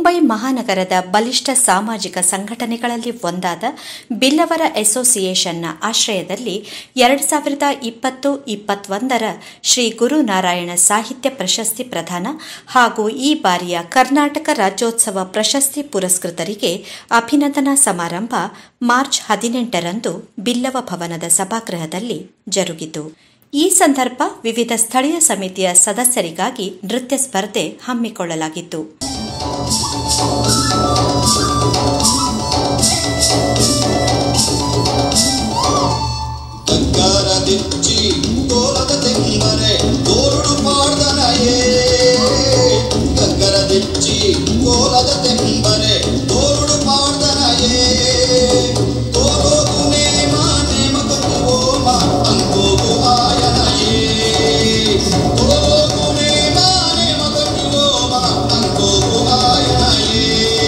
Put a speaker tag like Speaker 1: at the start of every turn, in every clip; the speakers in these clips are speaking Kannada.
Speaker 1: ಮುಂಬೈ ಮಹಾನಗರದ ಬಲಿಷ್ಠ ಸಾಮಾಜಿಕ ಸಂಘಟನೆಗಳಲ್ಲಿ ಒಂದಾದ ಬಿಲ್ಲವರ ಅಸೋಸಿಯೇಷನ್ನ ಆಶ್ರಯದಲ್ಲಿ ಎರಡು ಸಾವಿರದ ಇಪ್ಪತ್ತು ಇಪ್ಪತ್ತೊಂದರ ಶ್ರೀ ಗುರುನಾರಾಯಣ ಸಾಹಿತ್ಯ ಪ್ರಶಸ್ತಿ ಪ್ರದಾನ ಹಾಗೂ ಈ ಬಾರಿಯ ಕರ್ನಾಟಕ ರಾಜ್ಯೋತ್ಸವ ಪ್ರಶಸ್ತಿ ಪುರಸ್ಕೃತರಿಗೆ ಅಭಿನಂದನಾ ಸಮಾರಂಭ ಮಾರ್ಚ್ ಹದಿನೆಂಟರಂದು ಬಿಲ್ಲವ ಭವನದ ಸಭಾಗೃಹದಲ್ಲಿ ಜರುಗಿತು ಈ ಸಂದರ್ಭ ವಿವಿಧ ಸ್ಥಳೀಯ ಸಮಿತಿಯ ಸದಸ್ಯರಿಗಾಗಿ ನೃತ್ಯ ಸ್ಪರ್ಧೆ ಹಮ್ಮಿಕೊಳ್ಳಲಾಗಿತ್ತು
Speaker 2: ಧಿಚ್ಚಿ ತೋರದ ತೆಂಗರೆ ತೋರುಡು ಪಾಡ್ದನಯೇ ಗಗ್ಗರ ದಿಚ್ಚಿ ಕೋಲದ ತೆಂಬರೆ ತೋರುಡು ಪಾಡ್ದನಯೇ ತೋರೋಗು ನೇಮ ನೇಮ ಕೊಂದು ಓಮ ಅಂಕೋಗು ಆಯನಯೇ ತೋರೋಗು ನೇಮ ನೇಮ ಕೊಂದು ಓಮ ಅಂಕೋಗು ಆಯನಯೇ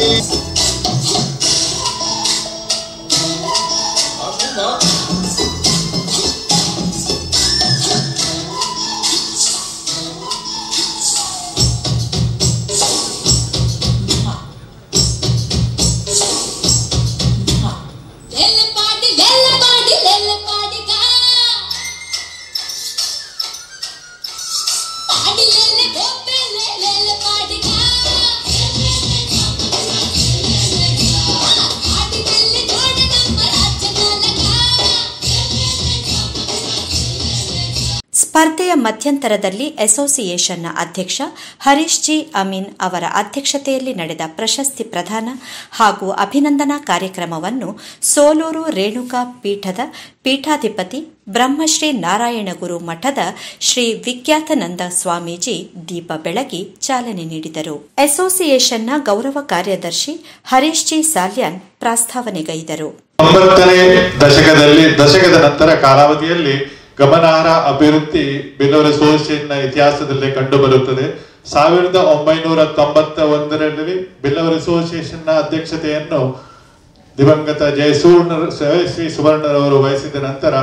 Speaker 3: లెల్లె పాటి లెల్లె పాటి లెల్లె పాటిగా పాటి లెల్లె గోపే లెల్లె పాటిగా పాటి లెల్లె జోడ నంబర్ అచ్చనలగా
Speaker 1: ಸ್ಪರ್ಧೆಯ ಮಧ್ಯಂತರದಲ್ಲಿ ಅಸೋಸಿಯೇಷನ್ನ ಅಧ್ಯಕ್ಷ ಹರೀಶ್ ಜಿ ಅಮೀನ್ ಅವರ ಅಧ್ಯಕ್ಷತೆಯಲ್ಲಿ ನಡೆದ ಪ್ರಶಸ್ತಿ ಪ್ರದಾನ ಹಾಗೂ ಅಭಿನಂದನಾ ಕಾರ್ಯಕ್ರಮವನ್ನು ಸೋಲೂರು ರೇಣುಕಾ ಪೀಠದ ಪೀಠಾಧಿಪತಿ ಬ್ರಹ್ಮಶ್ರೀ ನಾರಾಯಣಗುರು ಮಠದ ಶ್ರೀ ವಿಖ್ಯಾತನಂದ ಸ್ವಾಮೀಜಿ ದೀಪ ಬೆಳಗಿ ಚಾಲನೆ ನೀಡಿದರು ಅಸೋಸಿಯೇಷನ್ನ ಗೌರವ ಕಾರ್ಯದರ್ಶಿ ಹರೀಶ್ ಜಿ ಸಾಲ್ಯಾನ್ ಪ್ರಾಸ್ತಾವನೆಗೈದರು
Speaker 4: ಒಂಬತ್ತನೇ ದಶಕದಲ್ಲಿ ದಶಕದ ನಂತರ ಕಾಲಾವಧಿಯಲ್ಲಿ ಗಮನಾರ್ಹ ಅಭಿವೃದ್ಧಿ ಬಿಲ್ಲವರ ಅಸೋಸಿಯೇಷನ್ನ ಇತಿಹಾಸದಲ್ಲಿ ಕಂಡುಬರುತ್ತದೆ ಸಾವಿರದ ಒಂಬೈನೂರ ತೊಂಬತ್ತ ಒಂದರಲ್ಲಿ ಬಿಲ್ಲವರ ಅಸೋಸಿಯೇಷನ್ನ ಅಧ್ಯಕ್ಷತೆಯನ್ನು ದಿವಂಗತ ಜಯಸೂರ್ಣ ಶ್ರೀ ಸುವರ್ಣರವರು ವಹಿಸಿದ ನಂತರ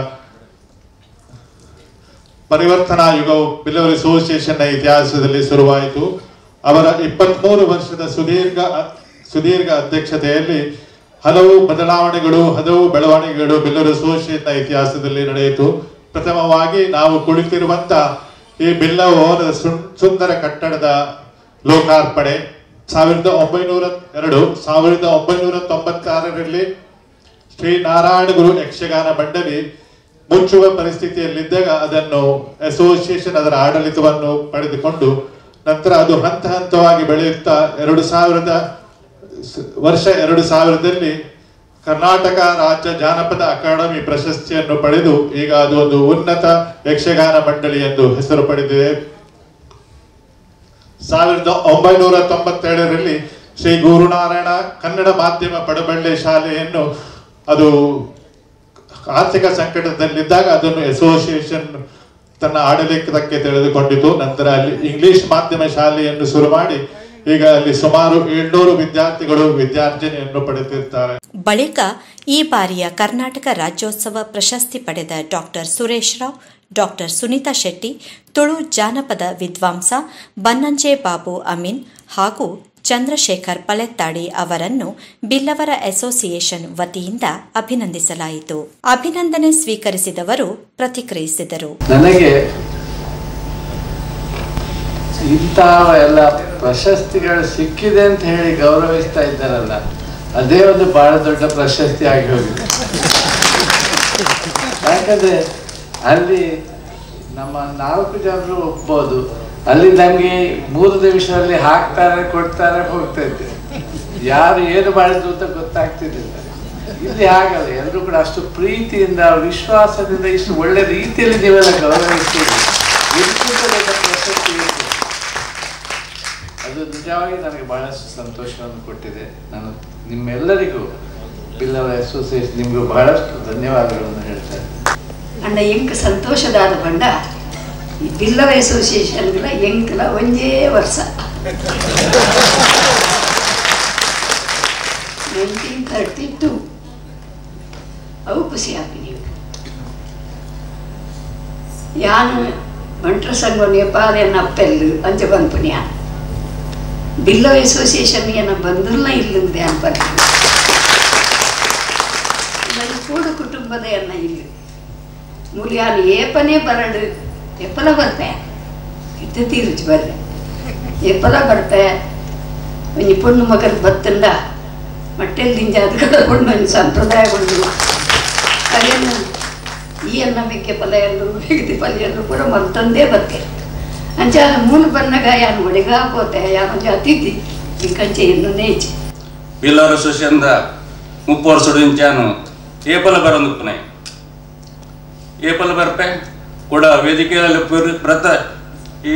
Speaker 4: ಪರಿವರ್ತನಾ ಯುಗವು ಬಿಲ್ಲವರ ಅಸೋಸಿಯೇಷನ್ನ ಇತಿಹಾಸದಲ್ಲಿ ಶುರುವಾಯಿತು ಅವರ ಇಪ್ಪತ್ಮೂರು ವರ್ಷದ ಸುದೀರ್ಘ ಸುದೀರ್ಘ ಅಧ್ಯಕ್ಷತೆಯಲ್ಲಿ ಹಲವು ಬದಲಾವಣೆಗಳು ಹಲವು ಬೆಳವಣಿಗೆಗಳು ಬಿಲ್ಲೂರು ಅಸೋಸಿಯೇಷನ್ನ ಇತಿಹಾಸದಲ್ಲಿ ನಡೆಯಿತು ಪ್ರಥಮವಾಗಿ ನಾವು ಕುಳಿತಿರುವಂತ ಈ ಬಿಲ್ಲವರ ಸುಂ- ಸುಂದರ ಕಟ್ಟಡದ ಲೋಕಾರ್ಪಣೆ ಸಾವಿರದ ಒಂಬೈನೂರ ಎರಡು ಸಾವಿರದ ಒಂಬೈನೂರ ತೊಂಬತ್ತಾರರಲ್ಲಿ ಶ್ರೀ ನಾರಾಯಣ ಗುರು ಯಕ್ಷಗಾನ ಮಂಡಳಿ ಮುಚ್ಚುವ ಪರಿಸ್ಥಿತಿಯಲ್ಲಿದ್ದಾಗ ಅದನ್ನು ಅಸೋಸಿಯೇಷನ್ ಅದರ ಆಡಳಿತವನ್ನು ಪಡೆದುಕೊಂಡು ನಂತರ ಅದು ಹಂತ ಹಂತವಾಗಿ ಬೆಳೆಯುತ್ತಾ ಎರಡು ಸಾವಿರದ ಸ- ವರ್ಷ ಎರಡು ಸಾವಿರದಲ್ಲಿ ಕರ್ನಾಟಕ ರಾಜ್ಯ ಜಾನಪದ ಅಕಾಡೆಮಿ ಪ್ರಶಸ್ತಿಯನ್ನು ಪಡೆದು ಈಗ ಅದು ಒಂದು ಉನ್ನತ ಯಕ್ಷಗಾನ ಮಂಡಳಿ ಎಂದು ಹೆಸರು ಪಡೆದಿದೆ ಸಾವಿರದ ಒಂಬೈನೂರ ತೊಂಬತ್ತೇಳರಲ್ಲಿ ಶ್ರೀ ಗುರುನಾರಾಯಣ ಕನ್ನಡ ಮಾಧ್ಯಮ ಪಡಬಳ್ಳಿ ಶಾಲೆಯನ್ನು ಅದು ಆರ್ಥಿಕ ಸಂಕಟದಲ್ಲಿದ್ದಾಗ ಅದನ್ನು ಅಸೋಸಿಯೇಷನ್ ತನ್ನ ಆಡಳಿತಕ್ಕೆ ತೆಗೆದುಕೊಂಡಿತು ನಂತರ ಅಲ್ಲಿ ಇಂಗ್ಲಿಷ್ ಮಾಧ್ಯಮ ಶಾಲೆಯನ್ನು ಶುರು ಮಾಡಿ ಈಗ ಅಲ್ಲಿ ಸುಮಾರು ಏಳ್ನೂರು ವಿದ್ಯಾರ್ಥಿಗಳು ವಿದ್ಯಾರ್ಜನೆಯನ್ನು ಪಡೆದಿರ್ತಾರೆ
Speaker 1: ಬಳಿಕ ಈ ಬಾರಿಯ ಕರ್ನಾಟಕ ರಾಜ್ಯೋತ್ಸವ ಪ್ರಶಸ್ತಿ ಪಡೆದ ಡಾಕ್ಟರ್ ಸುರೇಶ್ ರಾವ್ ಡಾಕ್ಟರ್ ಸುನೀತಾ ಶೆಟ್ಟಿ ತುಳು ಜಾನಪದ ವಿದ್ವಾಂಸ ಬನ್ನಂಜೆ ಬಾಬು ಅಮೀನ್ ಹಾಗೂ ಚಂದ್ರಶೇಖರ್ ಪಲೆತ್ತಾಡಿ ಅವರನ್ನು ಬಿಲ್ಲವರ ಅಸೋಸಿಯೇಷನ್ ವತಿಯಿಂದ ಅಭಿನಂದಿಸಲಾಯಿತು ಅಭಿನಂದನೆ ಸ್ವೀಕರಿಸಿದವರು ಪ್ರತಿಕ್ರಿಯಿಸಿದರು
Speaker 5: ನನಗೆ ಇಂತಹ ಎಲ್ಲ ಪ್ರಶಸ್ತಿಗಳು ಸಿಕ್ಕಿದೆ ಅಂತ ಹೇಳಿ ಗೌರವಿಸ್ತಾ ಇದ್ದಾರಲ್ಲ ಅದೇ ಒಂದು ಬಹಳ ದೊಡ್ಡ ಪ್ರಶಸ್ತಿ ಆಗಿ ಹೋಗಿದೆ ಯಾಕಂದ್ರೆ ಅಲ್ಲಿ ನಮ್ಮ ನಾಲ್ಕು ಜನರು ಒಪ್ಬೋದು ಅಲ್ಲಿ ನಮಗೆ ಮೂರು ನಿಮಿಷದಲ್ಲಿ ಹಾಕ್ತಾರೆ ಕೊಡ್ತಾರೆ ಹೋಗ್ತಾ ಇದ್ದೆ ಯಾರು ಏನು ಮಾಡಿದ್ರು ಅಂತ ಗೊತ್ತಾಗ್ತಿರ್ಲಿಲ್ಲ ಇಲ್ಲಿ ಹಾಗಲ್ಲ ಎಲ್ಲರೂ ಕೂಡ ಅಷ್ಟು ಪ್ರೀತಿಯಿಂದ ವಿಶ್ವಾಸದಿಂದ ಇಷ್ಟು ಒಳ್ಳೆ ರೀತಿಯಲ್ಲಿ ನೀವೆಲ್ಲ ಗೌರವಿಸ್ತೀರಿ ಇದಕ್ಕಿಂತ ದೊಡ್ಡ ಪ್ರಶಸ್ತಿ ಇದೆ. ಅದು ನಿಜವಾಗಿ ನನಗೆ ಬಹಳಷ್ಟು ಸಂತೋಷವನ್ನು ಕೊಟ್ಟಿದೆ ನಾನು ನಿಮ್ಮೆಲ್ಲರಿಗೂ ಬಿಲ್ಲವರ ಅಸೋಸಿಯೇಷನ್ ನಿಮಗೂ ಬಹಳಷ್ಟು ಧನ್ಯವಾದಗಳನ್ನು ಹೇಳ್ತೇನೆ
Speaker 6: ಅಂಡ ಎಂಕ್ ಸಂತೋಷದಾದ ಪಂಡ ಈ ಬಿಲ್ಲವ ಅಸೋಸಿಯೇಷನ್ಗಳ ಎಂಕ್ಲ ಒಂದೇ ವರ್ಷ ನೈನ್ಟೀನ್ ತರ್ಟಿ ಟು ಅವು ಖುಷಿ ಆಪಿನಿ ಯಾನು ಬಂಟ್ರ ಸಂಘ ನೇಪಾಳ ನಪ್ಪೆಲ್ಲು ಅಂಚೆ ಬಂದ್ಪುಣ್ಯ ಬಿಲ್ಲೋ ಅಸೋಸಿಯೇಷನ್ಗೆ ನಾನು ಬಂದಿಲ್ಲ ಇಲ್ಲಿಂದೆ ಅನ್ಬಾರ್ದು ನನ್ನ ಕೂಡ ಕುಟುಂಬದ ಅನ್ನ ಇಲ್ಲಿ ಮೂಲ್ಯಾನು ಏಪನೇ ಬರಡು ಎಪ್ಪಲ ಬರ್ತೆ ಇಟ್ಟು ತೀರುಚು ಬರ್ರೆ ಎಪ್ಪಲ ಬರ್ತೆ ಒಂಜಿ ಪೊಣ್ಣು ಮಗದ ಬತ್ತಂಡ ಮಟ್ಟೆಲ್ ದಿಂಜಾದ ಕಡಕೊಂಡು ಒಂದು ಸಂಪ್ರದಾಯಗೊಂಡು ಅದೇನು ಈ ಅನ್ನ ಮೆಕ್ಕೆ ಪಲ್ಯಗಳು ಬೇಗದಿ ಪಲ್ಯಗಳು ಕೂಡ ಮರ್ತಂದೇ ಬತ್ತೆ ಅಂಚ ಮೂಲ ಬನ್ನಗ ಯಾನು ಒಳಗ ಪೋತೆ ಯಾನು ಜಾತಿದ್ದಿ ಈ ಕಂಚೆ ಇನ್ನು ನೇಚಿ
Speaker 7: ಬಿಲ್ಲವರ ಸೊಸೆಂದ ಮುಪ್ಪು ವರ್ಷಡು ಇಂಚಾನು ಏಪಲ ಬರಂದುಪ್ಪನೆ ಏಪಲ ಬರ್ಪೆ ಕೂಡ ವೇದಿಕೆಯಲ್ಲಿ ಪೂರ್- ಪ್ರತ ಈ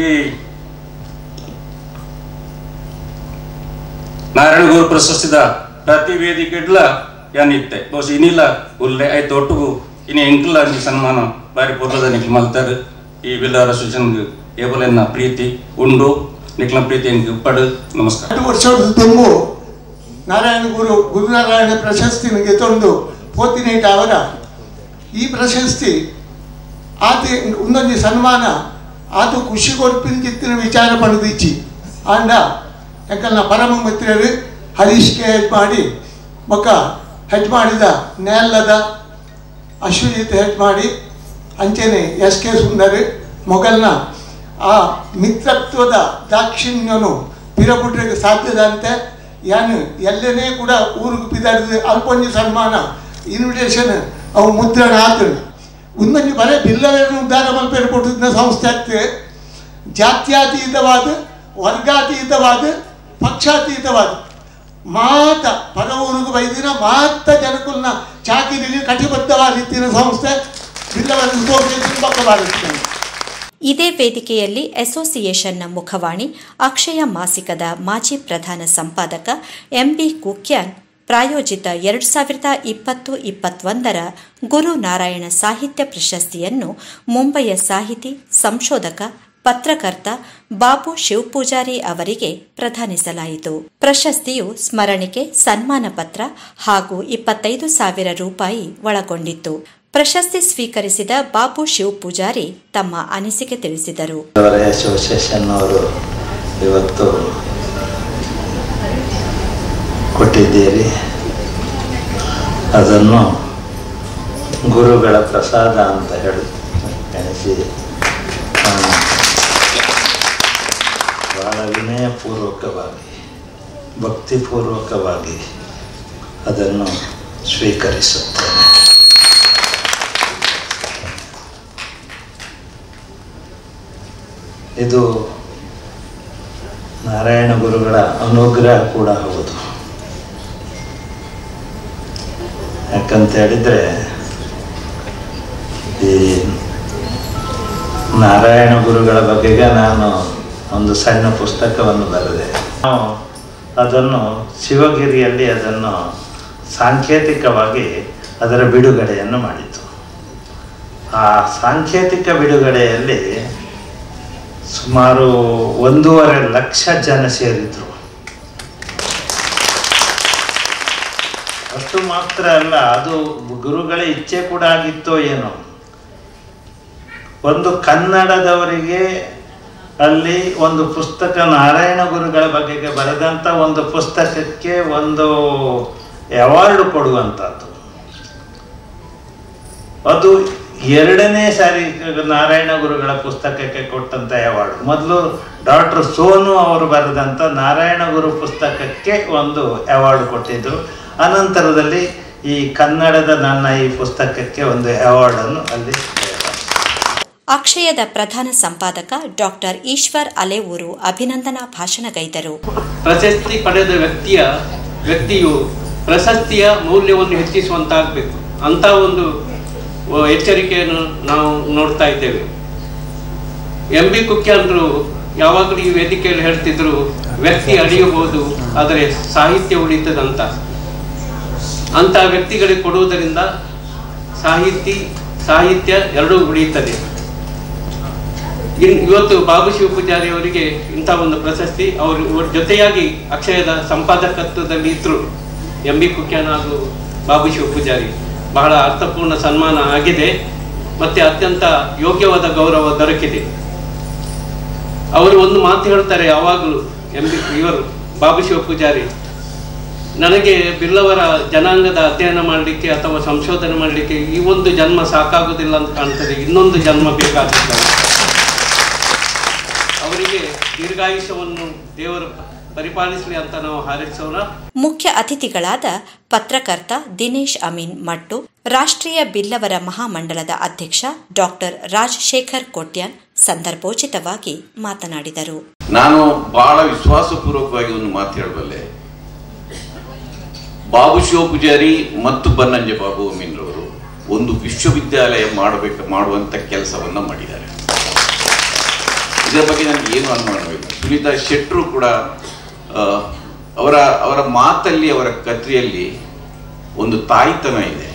Speaker 7: ನಾರಾಯಣ ಗುರು ಪ್ರಶಸ್ತಿದ ಪ್ರತಿ ವೇದಿಕೆಡ್ಲ ಯಾನಿತ್ತೆ ಬಹುಶಃ ಇನಿಲ್ಲ ಉಲ್ಲೆ ಆಯ್ತು ಒಟ್ಟಿಗೂ ಇನ್ನು ಎಂಕ್ಲ ಈ ಸನ್ಮಾನ ಬಾರಿ ಪೂರ್ವದ ನಿಕ್ಲು ಮಲ್ತಾರೆ ಈ ಬಿಲ್ಲವರ ಸೊಸೆನ್ಗೆ ಏಪಲೆನ್ನ ಪ್ರೀತಿ ಉಂಡು ನಿಕ್ಲ ಪ್ರೀತಿ ಎಂಕ್ ಪಡು ನಮಸ್ಕಾರ
Speaker 8: ಎರಡು ವರ್ಷದ ತುಂಬು ನಾರಾಯಣ ಗುರು ಗುರುನಾರಾಯಣ ಪ್ರಶಸ್ತಿನ ಗೆತ್ತೊಂದು ಪೋತಿನೇಟ ಅವರ ಈ ಪ್ರಶಸ್ತಿ ಆತ ಒಂದೊಂದು ಸನ್ಮಾನ ಆತ ಖುಷಿ ಕೊಡ್ಪಿನ ವಿಚಾರ ಪಡೆದಿಚ್ಚಿ ಆಂಡ ಯಾಕಂದ್ರೆ ಪರಮ ಮಿತ್ರರು ಹರೀಶ್ಗೆ ಹೆಡ್ ಮಾಡಿ ಮೊಕ್ಕ ಹೆಡ್ ಮಾಡಿದ ನೇಲ್ಲದ ಅಶ್ವಜಿತ್ ಹೆಡ್ ಮಾಡಿ ಅಂಚೆನೆ ಎಸ್ ಕೆ ಸುಂದರ್ ಮೊಘಲ್ನ ಆ ಮಿತ್ರತ್ವದ ದಾಕ್ಷಿಣ್ಯನು ಪಿರಪುಟ್ರಿಗೆ ಸಾಧ್ಯದಂತೆ ಯಾನು ಎಲ್ಲನೇ ಕೂಡ ಊರಿಗೆ ಪಿದಾಡಿದ ಅಲ್ಪೊಂಜಿ ಸನ್ಮಾನ ಇನ್ವಿಟೇಷನ್ ಅವು ಮುದ್ರಣ ಆತನು ಒಂದೊಂದು ಬರೇ ಬಿಲ್ಲವೇನು ಉದ್ಧಾರ ಮಲ್ಪೇರು ಕೊಟ್ಟಿದ್ದ ಸಂಸ್ಥೆ ಆಗ್ತದೆ ಜಾತ್ಯಾತೀತವಾದ ವರ್ಗಾತೀತವಾದ ಪಕ್ಷಾತೀತವಾದ ಮಾತ ಪರ ಊರಿಗೆ ಬೈದಿನ ಮಾತ ಜನಕುಲ್ನ ಚಾಕಿರಿಗೆ ಕಟಿಬದ್ಧವಾದ ರೀತಿಯ ಸಂಸ್ಥೆ ಬಿಲ್ಲವನ್ನು ಅಸೋಸಿಯೇಷನ್ ಪಕ್ಕವಾಗುತ್ತದೆ
Speaker 1: ಇದೇ ವೇದಿಕೆಯಲ್ಲಿ ಅಸೋಸಿಯೇಷನ್ನ ಮುಖವಾಣಿ ಅಕ್ಷಯ ಮಾಸಿಕದ ಮಾಜಿ ಪ್ರಧಾನ ಸಂಪಾದಕ ಎಂಬಿ ಕುಕ್ಯಾನ್ ಪ್ರಾಯೋಜಿತ ಎರಡು ಸಾವಿರದ ಇಪ್ಪತ್ತು ಇಪ್ಪತ್ತೊಂದರ ಗುರು ನಾರಾಯಣ ಸಾಹಿತ್ಯ ಪ್ರಶಸ್ತಿಯನ್ನು ಮುಂಬಯಿಯ ಸಾಹಿತಿ ಸಂಶೋಧಕ ಪತ್ರಕರ್ತ ಬಾಬು ಶಿವಪೂಜಾರಿ ಅವರಿಗೆ ಪ್ರದಾನಿಸಲಾಯಿತು ಪ್ರಶಸ್ತಿಯು ಸ್ಮರಣಿಕೆ ಸನ್ಮಾನ ಪತ್ರ ಹಾಗೂ ಇಪ್ಪತ್ತೈದು ಸಾವಿರ ರೂಪಾಯಿ ಒಳಗೊಂಡಿತ್ತು ಪ್ರಶಸ್ತಿ ಸ್ವೀಕರಿಸಿದ ಬಾಬು ಶಿವಪೂಜಾರಿ ತಮ್ಮ ಅನಿಸಿಕೆ ತಿಳಿಸಿದರು
Speaker 9: ಅವರ ಅಸೋಸಿಯೇಷನ್ ಅವರು ಇವತ್ತು ಕೊಟ್ಟಿದ್ದೀರಿ ಅದನ್ನು ಗುರುಗಳ ಪ್ರಸಾದ ಅಂತ ಹೇಳಿ ಎಣಿಸಿ ನಾನು ಬಹಳ ವಿನಯಪೂರ್ವಕವಾಗಿ ಭಕ್ತಿಪೂರ್ವಕವಾಗಿ ಅದನ್ನು ಸ್ವೀಕರಿಸುತ್ತೇನೆ ಇದು ನಾರಾಯಣ ಗುರುಗಳ ಅನುಗ್ರಹ ಕೂಡ ಹೌದು ಯಾಕಂತ ಹೇಳಿದ್ರೆ ಈ ನಾರಾಯಣ ಗುರುಗಳ ಬಗೆಗೆ ನಾನು ಒಂದು ಸಣ್ಣ ಪುಸ್ತಕವನ್ನು ಬರೆದೆ ನಾವು ಅದನ್ನು ಶಿವಗಿರಿಯಲ್ಲಿ ಅದನ್ನು ಸಾಂಕೇತಿಕವಾಗಿ ಅದರ ಬಿಡುಗಡೆಯನ್ನು ಮಾಡಿತು ಆ ಸಾಂಕೇತಿಕ ಬಿಡುಗಡೆಯಲ್ಲಿ ಸುಮಾರು ಒಂದೂವರೆ ಲಕ್ಷ ಜನ ಸೇರಿದ್ರು ಅಷ್ಟು ಮಾತ್ರ ಅಲ್ಲ ಅದು ಗುರುಗಳ ಇಚ್ಛೆ ಕೂಡ ಆಗಿತ್ತೋ ಏನೋ ಒಂದು ಕನ್ನಡದವರಿಗೆ ಅಲ್ಲಿ ಒಂದು ಪುಸ್ತಕ ನಾರಾಯಣ ಗುರುಗಳ ಬಗೆಗೆ ಬರೆದಂಥ ಒಂದು ಪುಸ್ತಕಕ್ಕೆ ಒಂದು ಅವಾರ್ಡ್ ಕೊಡುವಂಥದ್ದು ಅದು ಎರಡನೇ ಸಾರಿ ನಾರಾಯಣ ಗುರುಗಳ ಪುಸ್ತಕಕ್ಕೆ ಕೊಟ್ಟಂತ ಅವಾರ್ಡ್ ಮೊದಲು ಡಾಕ್ಟರ್ ಸೋನು ಅವರು ಬರೆದಂಥ ನಾರಾಯಣ ಗುರು ಪುಸ್ತಕಕ್ಕೆ ಒಂದು ಅವಾರ್ಡ್ ಕೊಟ್ಟಿದ್ರು ಅನಂತರದಲ್ಲಿ ಈ ಕನ್ನಡದ ನನ್ನ ಈ ಪುಸ್ತಕಕ್ಕೆ ಒಂದು ಅವಾರ್ಡನ್ನು ಅಲ್ಲಿ
Speaker 1: ಅಕ್ಷಯದ ಪ್ರಧಾನ ಸಂಪಾದಕ ಡಾಕ್ಟರ್ ಈಶ್ವರ್ ಅಲೆಯೂರು ಅಭಿನಂದನಾ ಭಾಷಣಗೈದರು
Speaker 10: ಪ್ರಶಸ್ತಿ ಪಡೆದ ವ್ಯಕ್ತಿಯ ವ್ಯಕ್ತಿಯು ಪ್ರಶಸ್ತಿಯ ಮೌಲ್ಯವನ್ನು ಹೆಚ್ಚಿಸುವಂತಾಗಬೇಕು ಅಂತ ಒಂದು ಆ, ಎಚ್ಚರಿಕೆಯನ್ನು ನಾವು ನೋಡ್ತಾ ಇದ್ದೇವೆ ಎಂ ಬಿ ಕುಕ್ಯಾನ್ರು ಯಾವಾಗಲೂ ಈ ವೇದಿಕೆಯಲ್ಲಿ ಹೇಳ್ತಿದ್ರು ವ್ಯಕ್ತಿ ಅಳಿಯಬಹುದು ಆದರೆ ಸಾಹಿತ್ಯ ಉಳಿತದಂತ ಅಂತ ವ್ಯಕ್ತಿಗಳಿಗೆ ಕೊಡುವುದರಿಂದ ಸಾಹಿತಿ ಸಾಹಿತ್ಯ ಎರಡೂ ಉಳಿಯುತ್ತದೆ ಇನ್ ಇವತ್ತು ಬಾಬು ಶಿವಪೂಜಾರಿ ಅವರಿಗೆ ಇಂಥ ಒಂದು ಪ್ರಶಸ್ತಿ ಅವರು ಇವ್ರ ಜೊತೆಯಾಗಿ ಅಕ್ಷಯದ ಸಂಪಾದಕತ್ವದಲ್ಲಿ ಇದ್ರು ಎಂ ಬಿ ಕುಕ್ಯಾನ್ ಹಾಗೂ ಬಾಬು ಶಿವಪೂಜಾರಿ ಬಹಳ ಅರ್ಥಪೂರ್ಣ ಸನ್ಮಾನ ಆಗಿದೆ ಮತ್ತೆ ಅತ್ಯಂತ ಯೋಗ್ಯವಾದ ಗೌರವ ದೊರಕಿದೆ ಅವರು ಒಂದು ಮಾತು ಹೇಳ್ತಾರೆ ಯಾವಾಗಲೂ ಎಂ ಬಿ ಇವರು ಬಾಬುಶಿವ ಪೂಜಾರಿ ನನಗೆ ಬಿಲ್ಲವರ ಜನಾಂಗದ ಅಧ್ಯಯನ ಮಾಡಲಿಕ್ಕೆ ಅಥವಾ ಸಂಶೋಧನೆ ಮಾಡಲಿಕ್ಕೆ ಈ ಒಂದು ಜನ್ಮ ಸಾಕಾಗುವುದಿಲ್ಲ ಅಂತ ಕಾಣ್ತದೆ ಇನ್ನೊಂದು ಜನ್ಮ ಬೇಕಾಗುತ್ತದೆ ಅವರಿಗೆ ದೀರ್ಘಾಯುಷ್ಯವನ್ನು ದೇವರು ಪರಿಪಾಲಿಸಲಿ ಅಂತ ನಾವು ಹಾರೈಸೋಣ
Speaker 1: ಮುಖ್ಯ ಅತಿಥಿಗಳಾದ ಪತ್ರಕರ್ತ ದಿನೇಶ್ ಅಮೀನ್ ಮಟ್ಟು ರಾಷ್ಟ್ರೀಯ ಬಿಲ್ಲವರ ಮಹಾಮಂಡಲದ ಅಧ್ಯಕ್ಷ ಡಾಕ್ಟರ್ ರಾಜಶೇಖರ್ ಕೋಟ್ಯಾನ್ ಸಂದರ್ಭೋಚಿತವಾಗಿ ಮಾತನಾಡಿದರು
Speaker 11: ನಾನು ಬಹಳ ವಿಶ್ವಾಸಪೂರ್ವಕವಾಗಿ ಒಂದು ಮಾತು ಹೇಳಬಲ್ಲೆ ಬಾಬು ಶಿವ ಪೂಜಾರಿ ಮತ್ತು ಬನ್ನಂಜೆ ಬಾಬು ಅಮೀನ್ರವರು ಒಂದು ವಿಶ್ವವಿದ್ಯಾಲಯ ಮಾಡಬೇಕು ಮಾಡುವಂತ ಕೆಲಸವನ್ನ ಮಾಡಿದ್ದಾರೆ ಇದರ ಬಗ್ಗೆ ನನಗೆ ಏನು ಅನುಮಾನವಿಲ್ಲ ಸುನೀತಾ ಶೆಟ್ರು ಕೂಡ ಆ, ಅವರ ಅವರ ಮಾತಲ್ಲಿ ಅವರ ಕತ್ರಿಯಲ್ಲಿ ಒಂದು ತಾಯಿತನ ಇದೆ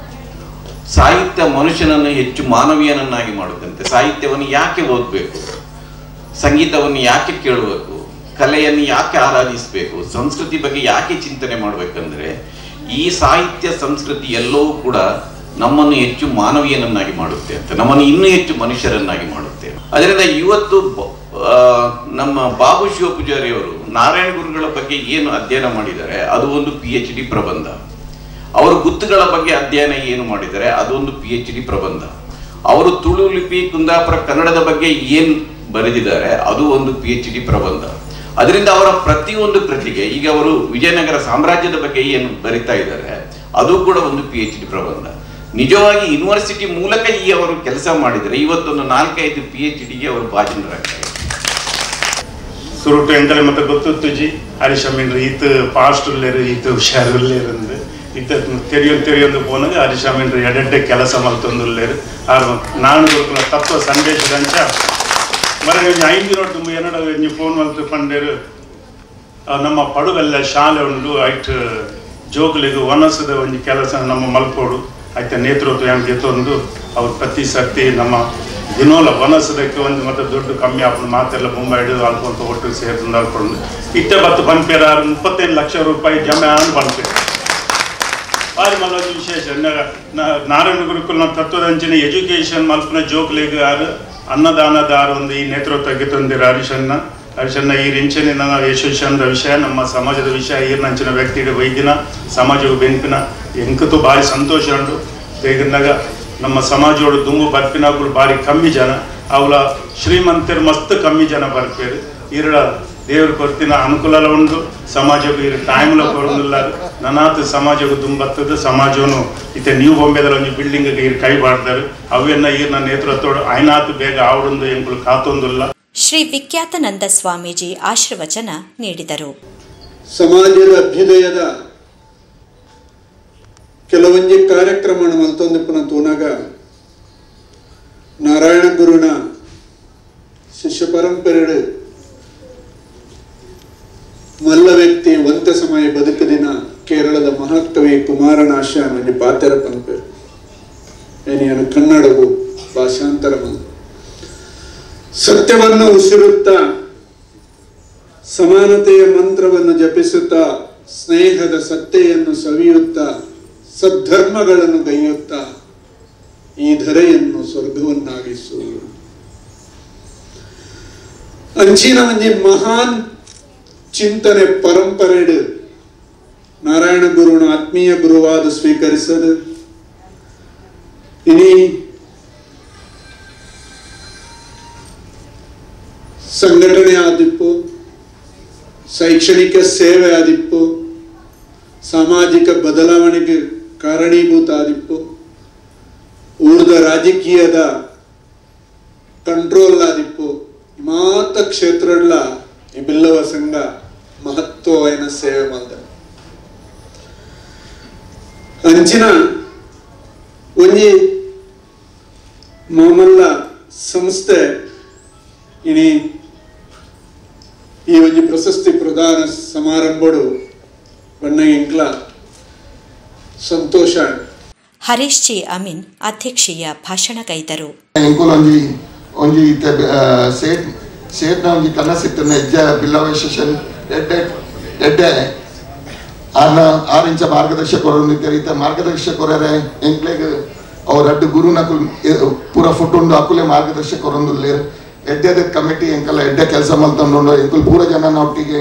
Speaker 11: ಸಾಹಿತ್ಯ ಮನುಷ್ಯನನ್ನು ಹೆಚ್ಚು ಮಾನವೀಯನನ್ನಾಗಿ ಮಾಡುತ್ತಂತೆ ಸಾಹಿತ್ಯವನ್ನು ಯಾಕೆ ಓದಬೇಕು ಸಂಗೀತವನ್ನು ಯಾಕೆ ಕೇಳಬೇಕು ಕಲೆಯನ್ನು ಯಾಕೆ ಆರಾಧಿಸಬೇಕು ಸಂಸ್ಕೃತಿ ಬಗ್ಗೆ ಯಾಕೆ ಚಿಂತನೆ ಮಾಡಬೇಕಂದ್ರೆ ಈ ಸಾಹಿತ್ಯ ಸಂಸ್ಕೃತಿ ಎಲ್ಲವೂ ಕೂಡ ನಮ್ಮನ್ನು ಹೆಚ್ಚು ಮಾನವೀಯನನ್ನಾಗಿ ಮಾಡುತ್ತೆ ಅಂತ ನಮ್ಮನ್ನು ಇನ್ನೂ ಹೆಚ್ಚು ಮನುಷ್ಯರನ್ನಾಗಿ ಮಾಡುತ್ತೆ ಅದರಿಂದ ಇವತ್ತು ಬ- ಆ, ನಮ್ಮ ಬಾಬು ಶಿವ ಪೂಜಾರಿ ಅವರು ನಾರಾಯಣ ಗುರುಗಳ ಬಗ್ಗೆ ಏನು ಅಧ್ಯಯನ ಮಾಡಿದ್ದಾರೆ ಅದು ಒಂದು ಪಿ ಎಚ್ ಡಿ ಪ್ರಬಂಧ ಅವರು ಗುತ್ತುಗಳ ಬಗ್ಗೆ ಅಧ್ಯಯನ ಏನು ಮಾಡಿದ್ದಾರೆ ಅದೊಂದು ಪಿ ಎಚ್ ಡಿ ಪ್ರಬಂಧ ಅವರು ತುಳು ಲಿಪಿ ಕುಂದಾಪುರ ಕನ್ನಡದ ಬಗ್ಗೆ ಏನು ಬರೆದಿದ್ದಾರೆ ಅದು ಒಂದು ಪಿ ಎಚ್ ಡಿ ಪ್ರಬಂಧ ಅದರಿಂದ ಅವರ ಪ್ರತಿಯೊಂದು ಕೃತಿಗೆ ಈಗ ಅವರು ವಿಜಯನಗರ ಸಾಮ್ರಾಜ್ಯದ ಬಗ್ಗೆ ಏನು ಬರಿತಾ ಇದ್ದಾರೆ ಅದು ಕೂಡ ಒಂದು ಪಿ ಎಚ್ ಡಿ ಪ್ರಬಂಧ ನಿಜವಾಗಿ ಯೂನಿವರ್ಸಿಟಿ ಮೂಲಕ ಈ ಅವರು ಕೆಲಸ ಮಾಡಿದರೆ ಇವತ್ತೊಂದು ನಾಲ್ಕೈದು ಪಿ ಎಚ್ ಡಿಗೆ ಅವರು ಭಾಜನರಾಗ್ತಾರೆ
Speaker 12: ಸುರುಟು ಎಂಕಲೆ ಮತ್ತೆ ಗೊತ್ತುತ್ತುಜಿ ಹರೀಶ ಮೀನ್ರು ಈತ ಪಾಸ್ಟ್ ಉಲ್ಲೇರು ಈತ ಹುಷಾರು ಉಲ್ಲೇರಂದು ಈತ ತೆರಿಯೊಂದು ತೆರಿಯೊಂದು ಪೋನಾಗ ಹರೀಶ ಮೀನ್ರು ಎಡೆಡ್ಡೆ ಕೆಲಸ ಮಲ್ತೊಂದು ಉಲ್ಲೇರು ಆರು ನಾನು ಗುರುಕುಲ ತತ್ವ ಸಂದೇಶದಂಚ ಮರ ಐದು ನೋಟು ಏನಡ ಒಂಜಿ ಫೋನ್ ಮಲ್ತು ಪಂಡೇರು ಆ, ನಮ್ಮ ಪಡುವೆಲ್ಲ ಶಾಲೆ ಉಂಡು ಐಟ್ ಜೋಗುಲಿಗೆ ಒನಸದ ಒಂದು ಕೆಲಸ ನಮ್ಮ ಮಲ್ಪೋಡು ಆಯ್ತ ನೇತೃತ್ವ ಏನು ಗೆತ್ತೊಂದು ಅವ್ರು ಪ್ರತಿ ಸರ್ತಿ ನಮ್ಮ ದಿನೋಲ ವನಸದಕ್ಕೆ ಒಂದು ಮತ್ತೆ ದುಡ್ಡು ಕಮ್ಮಿ ಆಪು ಮಾತೆಲ್ಲ ಮುಂಬೈ ಹಿಡಿದು ಅಲ್ಕೊಂತ ಒಟ್ಟು ಸೇರ್ಕೊಂಡು ಅಲ್ಕೊಂಡು ಇಟ್ಟ ಬತ್ತು ಪನ್ಪೇರ ಮುಪ್ಪತ್ತೈದು ಲಕ್ಷ ರೂಪಾಯಿ ಜಮೆ ಆನ್ ಪನ್ಪೇರ ಬಾರಿ ಮಲ್ಲೊಂದು ವಿಶೇಷ ನ- ನ- ನಾರಾಯಣ ಗುರುಕುಲ ತತ್ವದಂಚಿನ ಎಜುಕೇಶನ್ ಮಲ್ಪನ ಜೋಕ್ಲಿಗೆ ಆರು ಅನ್ನದಾನದಾರ ಒಂದು ಈ ನೇತೃತ್ವಕ್ಕೆ ತಂದಿರ ಹರಿಶನ್ನ ಹರಿಶನ್ನ ಈ ರಿಂಚನೆ ನನ್ನ ಯಶಸ್ಸಂದ ವಿಷಯ ನಮ್ಮ ಸಮಾಜದ ವಿಷಯ ಈರ್ನಂಚಿನ ವ್ಯಕ್ತಿಗೆ ವೈದ್ಯನ ಸಮಾಜವು ಬೆಂಪಿನ ಎಂಕತು ಭಾರಿ ಸಂತೋಷ ಉಂಟು ತೆಗೆದಾಗ ನಮ್ಮ ಸಮಾಜೋಡು ದುಂಬು ಬರ್ಪಿನಾಗಳು ಭಾರಿ ಕಮ್ಮಿ ಜನ ಅವಳ ಶ್ರೀಮಂತರು ಮಸ್ತ್ ಕಮ್ಮಿ ಜನ ಬರ್ಪೇರು ಇರಡ ದೇವ್ರ ಕೊರ್ತಿನ ಅನುಕೂಲ ಉಂಟು ಸಮಾಜಕ್ಕೂ ಇರ ಟೈಮ್ಲ ಕೊರೊಂದಿಲ್ಲ ನನಾತ್ ಸಮಾಜಕ್ಕೂ ತುಂಬತ್ತದ ಸಮಾಜವನ್ನು ಇತ್ತೆ ನ್ಯೂ ಬೊಂಬೆದಲ್ಲಿ ಒಂದು ಬಿಲ್ಡಿಂಗ್ ಇರ್ ಕೈ ಬಾಡ್ದಾರು ಅವೆನ್ನ ಈರ್ನ ನೇತೃತ್ವ ಐನಾತ್ ಬೇಗ ಆವಡೊಂದು ಎಂಕುಲು ಕಾತೊಂದಿಲ್ಲ
Speaker 1: ಶ್ರೀ ವಿಖ್ಯಾತನಂದ ಸ್ವಾಮೀಜಿ ಆಶೀರ್ವಚನ ನೀಡಿದರು
Speaker 13: ಸಮಾಜದ ಅಭ್ಯುದಯದ ಕೆಲವೊಂಜಿ ಕಾರ್ಯಕ್ರಮ ಮಲ್ತೊಂದಿಪ್ಪನ ತೂನಾಗ ನಾರಾಯಣ ಗುರುನ ಶಿಷ್ಯ ಪರಂಪರೆಡು ಮಲ್ಲ ವ್ಯಕ್ತಿ ಒಂತ ಸಮಯ ಬದುಕದಿನ ಕೇರಳದ ಮಹಾಕವಿ ಕುಮಾರನಾಶ ನನಗೆ ಪಾತೆರ ಪಂಪೆ ಏನಿಯನು ಕನ್ನಡವು ಭಾಷಾಂತರ ಮಂದು ಸತ್ಯವನ್ನು ಉಸಿರುತ್ತಾ ಸಮಾನತೆಯ ಮಂತ್ರವನ್ನು ಜಪಿಸುತ್ತಾ ಸ್ನೇಹದ ಸತ್ತೆಯನ್ನು ಸವಿಯುತ್ತಾ ಸದ್ಧರ್ಮಗಳನ್ನು ಗೈಯುತ್ತಾ ಈ ಧರೆಯನ್ನು ಸ್ವರ್ಗವನ್ನಾಗಿಸುವುದು ಅಂಚಿನ ಒಂಜಿ ಮಹಾನ್ ಚಿಂತನೆ ಪರಂಪರೆಡು ನಾರಾಯಣ ಗುರುನ ಆತ್ಮೀಯ ಗುರುವಾದ ಸ್ವೀಕರಿಸದು ಇನಿ ಸಂಘಟನೆ ಆದಿಪ್ಪು ಶೈಕ್ಷಣಿಕ ಸೇವೆ ಆದಿಪ್ಪು ಸಾಮಾಜಿಕ ಬದಲಾವಣೆಗೆ ಕಾರಣೀಭೂತ ಆದಿಪ್ಪು ಊರ್ದ ರಾಜಕೀಯದ ಕಂಟ್ರೋಲ್ ಆದಿಪ್ಪು ಮಾತ ಕ್ಷೇತ್ರಡ್ಲ ಈ ಬಿಲ್ಲವ ಸಂಘ ಮಹತ್ವವಾದ ಸೇವೆ ಮಾಡ್ದ ಅಂಚಿನ ಒಂಜಿ ಮಾಮಲ್ಲ ಸಂಸ್ಥೆ ಇನಿ ಈ ಒಂಜಿ ಪ್ರಶಸ್ತಿ ಪ್ರದಾನ ಸಮಾರಂಭಡು ಬಣ್ಣ ಇಂಕ್ಲ ಸಂತೋಷ
Speaker 1: ಹರೀಶ್ ಜಿ ಅಮೀನ್ ಅಧ್ಯಕ್ಷೀಯ ಭಾಷಣಗೈದರು
Speaker 14: ಎಂಕುಲ್ ಒಂಜಿ ಒಂಜಿ ಇತ್ತೆ ಸೇಟ್ ಸೇಟ್ನ ಒಂಜಿ ಕನಸಿಟ್ಟನ ಹೆಜ್ಜೆ ಬಿಲ್ಲವ ಸೆಷನ್ ಎಡ್ಡೆ ಎಡ್ಡೆ ಆರ್ನ ಆರು ಇಂಚ ಮಾರ್ಗದರ್ಶಕ ಹೊಂದಿದ್ದಾರೆ ಈತ ಮಾರ್ಗದರ್ಶಕ ಹೊರರೆ ಎಂಕ್ಲೆಗ್ ಅವ್ರ ಅಡ್ಡು ಗುರುನಕು ಪೂರ ಫುಟ್ ಉಂಡು ಅಕುಲೆ ಮಾರ್ಗದರ್ಶಕ ಹೊರೊಂದುಲ್ಲೇರ್ ಎಡ್ಡೆದ ಕಮಿಟಿ ಎಂಕಲ್ಲ ಎಡ್ಡೆ ಕೆಲಸ ಮಲ್ತೊಂಡು ಎಂಕುಲ್ ಪೂರ ಜನ ಒಟ್ಟಿಗೆ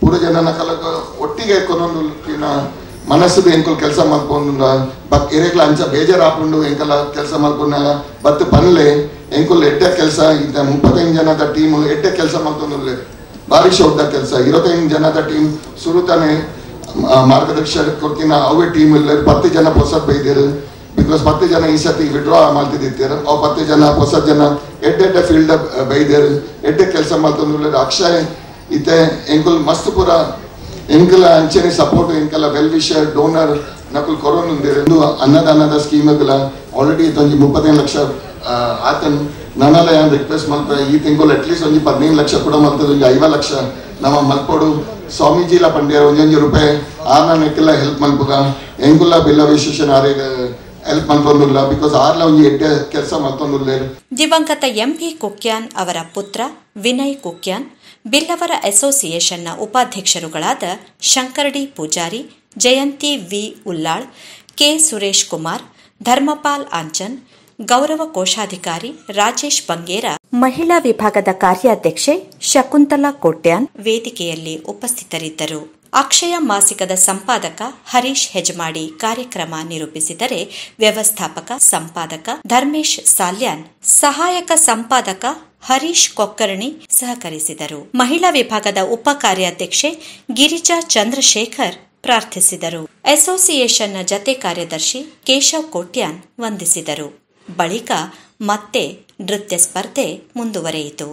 Speaker 14: ಪೂರ ಜನನ ಕಲಕ ಒಟ್ಟಿಗೆ ಕೊನೊಂದು ಇನ್ನ ಮನಸ್ಸು ಎಂಕಲ್ ಕೆಲಸ ಮಾಡ್ಕೊಂಡು ಬಕ್ ಎರೆಗ್ಲ ಅಂಚ ಬೇಜಾರು ಹಾಕೊಂಡು ಎಂಕಲ ಕೆಲಸ ಮಾಡ್ಕೊಂಡಾಗ ಬತ್ತು ಬನ್ಲೆ ಎಂಕುಲ್ ಎಡ್ಡೆ ಕೆಲಸ ಇದ್ದ ಮುಪ್ಪತ್ತೈದು ಜನದ ಟೀಮ್ ಎಡ್ಡೆ ಕೆಲಸ ಮಾಡ್ಕೊಂಡು ಭಾರಿ ಶೋಧ ಕೆಲಸ ಇರವತ್ತೈದು ಜನದ ಟೀಮ್ ಸುರುತಾನೆ ಮಾರ್ಗದರ್ಶನ ಕೊಡ್ತೀನಿ ಅವೇ ಟೀಮ್ ಇಲ್ಲ ಪತ್ತು ಜನ ಹೊಸದ್ ಬೈದಿರು ಬಿಕಾಸ್ ಪತ್ತು ಜನ ಈ ಸತಿ ವಿಡ್ರಾ ಮಾಡ್ತಿದ್ದಿರ್ತಾರೆ ಅವ್ ಪತ್ತು ಜನ ಹೊಸ ಜನ ಎಡ್ಡೆಡ್ಡ ಫೀಲ್ಡ್ ಬೈದೇರು ಎಡ್ಡೆ ಕೆಲಸ ಮಾಡ್ಕೊಂಡು ಅಕ್ಷಯ್ ಇತ್ತೆ ಎಂಕುಲ್ ಮಸ್ತ್ ಪೂರ ಎಂಕಲ ಅಂಚನೆ ಸಪೋರ್ಟ್ ಎಂಕಲ ವೆಲ್ ವಿಷರ್ ಡೋನರ್ ನಕುಲ್ ಕೊರೋನ್ ಉಂದಿರು ಅನ್ನದಾನದ ಸ್ಕೀಮ್ಗಳ ಆಲ್ರೆಡಿ ಒಂಜಿ ಮುಪ್ಪತ್ತೈದು ಲಕ್ಷ ಆತನ್ ನನ್ನೆಲ್ಲ ಏನು ರಿಕ್ವೆಸ್ಟ್ ಮಾಡ್ತಾ ಈ ತಿಂಗಳು ಅಟ್ಲೀಸ್ಟ್ ಒಂಜಿ ಹದಿನೈದು ಲಕ್ಷ ಕೂಡ ಮಾಡ್ತದೆ ಒಂಜಿ ಐವ ಲಕ್ಷ ನಮ್ಮ ಮಲ್ಪೋಡು ಸ್ವಾಮೀಜಿಲ ಪಂಡ್ಯ ಒಂಜೊಂಜಿ ರೂಪಾಯಿ ಆರ್ನ ನೆಕ್ಕೆಲ್ಲ ಹೆಲ್ಪ್ ಮಲ್ಪುಗ ಎಂಕುಲ್ಲ ಬಿಲ್ಲ ವಿಶೇಷ ಆರೇಗ ಹೆಲ್ಪ್ ಮಲ್ಪೊಂದುಲ್ಲ ಬಿಕಾಸ್ ಆರ್ಲ ಒಂಜಿ ಎಡ್ಡೆ ಕೆಲಸ ಮಲ್ಪೊಂದುಲ್ಲೇರು
Speaker 1: ದಿವಂಗತ ಎಂಪಿ ಕುಕ್ಯಾನ್ ಅವರ ಪುತ್ರ ವಿನಯ್ ಕುಕ್ಯಾನ್ ಬಿಲ್ಲವರ ಅಸೋಸಿಯೇಷನ್ನ ಉಪಾಧ್ಯಕ್ಷರುಗಳಾದ ಶಂಕರಡಿ ಪೂಜಾರಿ ಜಯಂತಿ ವಿ ಉಲ್ಲಾಳ್ ಕೆ ಸುರೇಶ್ ಕುಮಾರ್ ಧರ್ಮಪಾಲ್ ಆಂಚನ್ ಗೌರವ ಕೋಶಾಧಿಕಾರಿ ರಾಜೇಶ್ ಬಂಗೇರ ಮಹಿಳಾ ವಿಭಾಗದ ಕಾರ್ಯಾಧ್ಯಕ್ಷೆ ಶಕುಂತಲಾ ಕೋಟ್ಯಾನ್ ವೇದಿಕೆಯಲ್ಲಿ ಉಪಸ್ಥಿತರಿದ್ದರು ಅಕ್ಷಯ ಮಾಸಿಕದ ಸಂಪಾದಕ ಹರೀಶ್ ಹೆಜಮಾಡಿ ಕಾರ್ಯಕ್ರಮ ನಿರೂಪಿಸಿದರೆ ವ್ಯವಸ್ಥಾಪಕ ಸಂಪಾದಕ ಧರ್ಮೇಶ್ ಸಾಲ್ಯಾನ್ ಸಹಾಯಕ ಸಂಪಾದಕ ಹರೀಶ್ ಕೊಕ್ಕರ್ಣಿ ಸಹಕರಿಸಿದರು ಮಹಿಳಾ ವಿಭಾಗದ ಉಪ ಕಾರ್ಯಾಧ್ಯಕ್ಷೆ ಗಿರಿಜಾ ಚಂದ್ರಶೇಖರ್ ಪ್ರಾರ್ಥಿಸಿದರು ಅಸೋಸಿಯೇಷನ್ನ ಜತೆ ಕಾರ್ಯದರ್ಶಿ ಕೇಶವ್ ಕೋಟ್ಯಾನ್ ವಂದಿಸಿದರು ಬಳಿಕ ಮತ್ತೆ ನೃತ್ಯ ಸ್ಪರ್ಧೆ ಮುಂದುವರೆಯಿತು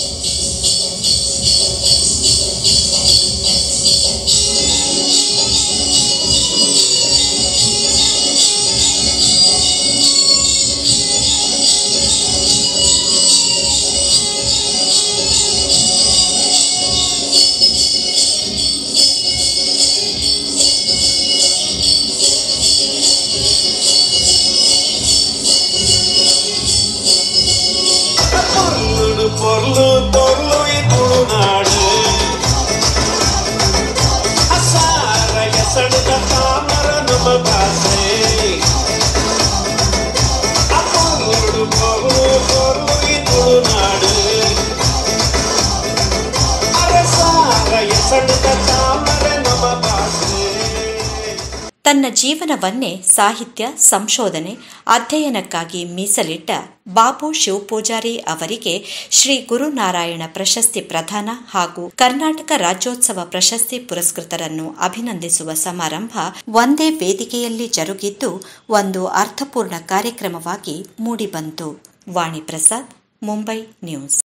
Speaker 15: பொருளு பொருளு பொருளு ತುಳುನಾಡು ಅಸಾರ ಎಸಡಿದ ತಾಮರ ನಮ್ಮ ಭಾಷೆ ಅಪೊರುಳು பொருளு பொருளு ತುಳುನಾಡು ಅರಸಾರ ಎಸಡಿದ ತಾಮರ ನಮ್ಮ ಭಾಷೆ
Speaker 1: ತನ್ನ ಜೀವನವನ್ನೇ ಸಾಹಿತ್ಯ ಸಂಶೋಧನೆ ಅಧ್ಯಯನಕ್ಕಾಗಿ ಮೀಸಲಿಟ್ಟ ಬಾಬು ಶಿವಪೂಜಾರಿ ಅವರಿಗೆ ಶ್ರೀ ಗುರುನಾರಾಯಣ ಪ್ರಶಸ್ತಿ ಪ್ರದಾನ ಹಾಗೂ ಕರ್ನಾಟಕ ರಾಜ್ಯೋತ್ಸವ ಪ್ರಶಸ್ತಿ ಪುರಸ್ಕೃತರನ್ನು ಅಭಿನಂದಿಸುವ ಸಮಾರಂಭ ಒಂದೇ ವೇದಿಕೆಯಲ್ಲಿ ಜರುಗಿದ್ದು ಒಂದು ಅರ್ಥಪೂರ್ಣ ಕಾರ್ಯಕ್ರಮವಾಗಿ ಮೂಡಿಬಂತು ವಾಣಿ ಪ್ರಸಾದ್ ಮುಂಬೈ ನ್ಯೂಸ್